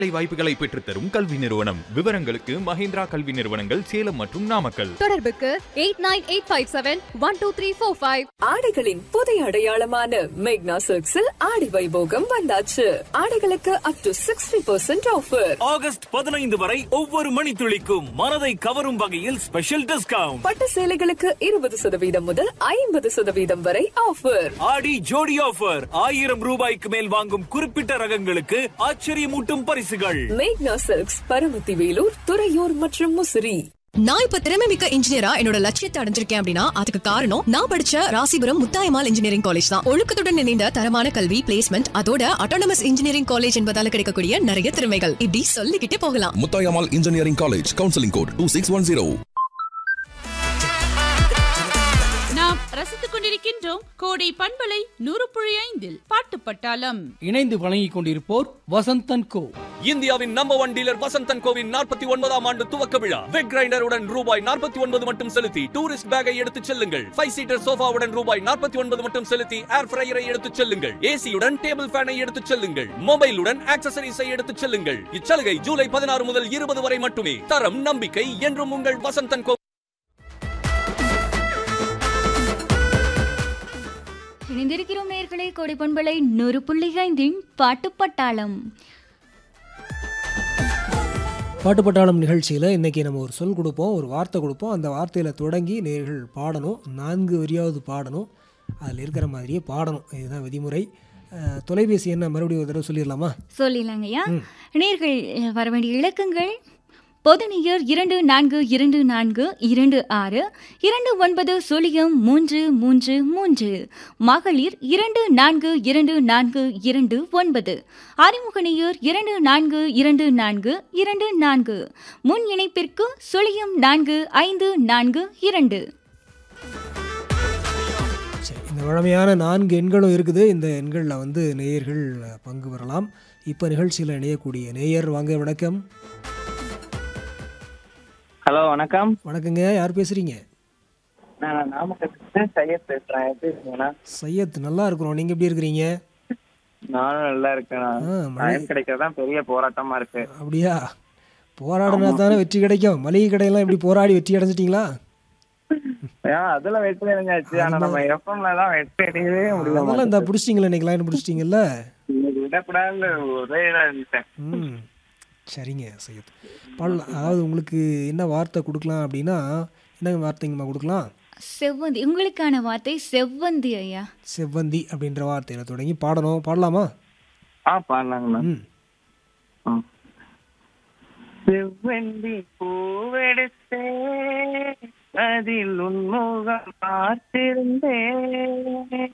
வேலை வாய்ப்புகளை பெற்றுத்தரும் கல்வி நிறுவனம் விவரங்களுக்கு மஹிந்திரா கல்வி நிறுவனங்கள் சேலம் மற்றும் நாமக்கல் தொடர்புக்கு eight nine eight five seven one two three four five ஆடைகளின் புதிய அடையாளமான மேக்னா சில்க்ஸில் ஆடி வைபோகம் வந்தாச்சு ஆடைகளுக்கு up to sixty percent offer August பதினைந்து வரை ஒவ்வொரு மணித்துளிக்கும் மனதை கவரும் வகையில் ஸ்பெஷல் டிஸ்கவுண்ட் பட்டு சேலைகளுக்கு இருபது சதவீதம் முதல் ஐம்பது சதவீதம் வரை ஆஃபர் ஆடி ஜோடி ஆஃபர் ஆயிரம் ரூபாய்க்கு மேல் வாங்கும் குறிப்பிட்ட ரகங்களுக்கு ஆச்சரியமூட்டும் பரிசுகள் மேக்னா சில்க்ஸ் பரமத்தி வேலூர் துறையூர் மற்றும் முசிறி நான் இப்ப திறமை மிக்க இன்ஜினியரா என்னோட லட்சியத்தை அடைஞ்சிருக்கேன் அப்படின்னா அதுக்கு காரணம் நான் படிச்ச ராசிபுரம் முத்தாயமால் இன்ஜினியரிங் காலேஜ் தான் ஒழுக்கத்துடன் இணைந்த தரமான கல்வி பிளேஸ்மெண்ட் அதோட அட்டானமஸ் இன்ஜினியரிங் காலேஜ் என்பதால கிடைக்கக்கூடிய நிறைய திறமைகள் இப்படி சொல்லிக்கிட்டே போகலாம் Muthayammal engineering college counselling code two six one zero நாம் ரசித்துக் கொண்டிருக்கின்றோம் கோடை பண்பலை நூறு புள்ளி ஐந்தில் பாட்டு பட்டாளம் இணைந்து வழங்கிக் கொண்டிருப்போர் வசந்தன் கோ இந்தியாவின் நம்பர் ஒன் டீலர் வசந்தன் கோவின் நாற்பத்தி ஒன்பதாம் ஆண்டு துவக்க விழா வெக் கிரைண்டருடன் ரூபாய் நாற்பத்தி ஒன்பது மட்டும் செலுத்தி டூரிஸ்ட் பேக்கை எடுத்துச் செல்லுங்கள் ஃபைவ் சீட்டர் சோஃபாவுடன் ரூபாய் நாற்பத்தி ஒன்பது மட்டும் செலுத்தி ஏர் ஃப்ரையரை எடுத்துச் செல்லுங்கள் ஏசியுடன் டேபிள் ஃபேனை எடுத்துச் செல்லுங்கள் மொபைலுடன் ஆக்சசரிஸை எடுத்துச் செல்லுங்கள் இச்சலுகை ஜூலை பதினாறு முதல் இருபது வரை மட்டுமே தரம் நம்பிக்கை என்றும் உங்கள் வசந்தன் கோ இணைந்திருக்கிறோம் நேர்களே கோடை பண்பலை நூறு புள்ளி ஐந்தின் பாட்டு பட்டாளம் பாட்டு பட்டாளம் நிகழ்ச்சியில் இன்றைக்கி நம்ம ஒரு சொல் கொடுப்போம் ஒரு வார்த்தை கொடுப்போம் அந்த வார்த்தையில் தொடங்கி நேர்கள் பாடணும் நான்கு வரியாவது பாடணும் அதில் இருக்கிற மாதிரியே பாடணும் இதுதான் விதிமுறை அஹ், தொலைபேசி என்ன மறுபடியும் ஒரு தடவை சொல்லிடலாமா சொல்லிடலாங்கய்யா நேர்கள் வர வேண்டிய இலக்கங்கள் பொதுநெயர் இரண்டு நான்கு இரண்டு நான்கு இரண்டு ஆறு இரண்டு ஒன்பது சுழியம் மூன்று மூன்று மூன்று மகளிர் இரண்டு நான்கு இரண்டு நான்கு இரண்டு ஒன்பது அறிமுகநேயர் இரண்டு நான்கு இரண்டு நான்கு இரண்டு நான்கு முன் இணைப்பிற்கு சுழியம் நான்கு ஐந்து நான்கு இரண்டு சரி இந்த வழமையான நான்கு எண்களும் இருக்குது இந்த எண்களில் வந்து நேயர்கள் பங்கு பெறலாம் இப்போ நிகழ்ச்சியில் இணையக்கூடிய நேயர் வாங்க வணக்கம் ஹலோ வணக்கம் வணக்கங்க யார் பேசுகிறீங்க நான் நாமக்கல் சையத் பேசுறேன் எப்படி இருக்கீங்கண்ணா சையத் நல்லா இருக்கிறோம் நீங்கள் எப்படி இருக்கிறீங்க நானும் நல்லா இருக்கேன் ஆ, மழை- டைம் கிடைக்கிறதா பெரிய போராட்டமா இருக்கு அப்படியா போராடினா தானே வெற்றி கிடைக்கும் மளிகை கடையெல்லாம் எப்படி போராடி வெற்றி அடைஞ்சிட்டிங்களா ஏன் அதுல வெற்றி அடைஞ்சாச்சு ஆனா நம்ம எஃப்எம்ல தான் வெற்றி அடையவே அதெல்லாம் முடியல இந்த பிடிச்சிட்டிங்களா இன்னைக்கு லைன் பிடிச்சிட்டிங்கல்ல இன்னைக்கு விடக்கூடாதுன்னு ஒரே இதா இருந்துட்டேன் ம் சரிங்க சையத் பாடலாம் அதாவது உங்களுக்கு என்ன வார்த்தை கொடுக்கலாம் அப்படின்னா என்ன வார்த்தைங்கம்மா கொடுக்கலாம் செவ்வந்தி உங்களுக்கான வார்த்தை செவ்வந்தி ஐயா செவ்வந்தி அப்படின்ற வார்த்தையில தொடங்கி பாடணும் பாடலாமா ஆ பாடலாங்கண்ணா ம் ம். செவ்வந்தி பூவெடுத்தே அதில் உன்முகம் பார்த்திருந்தேன்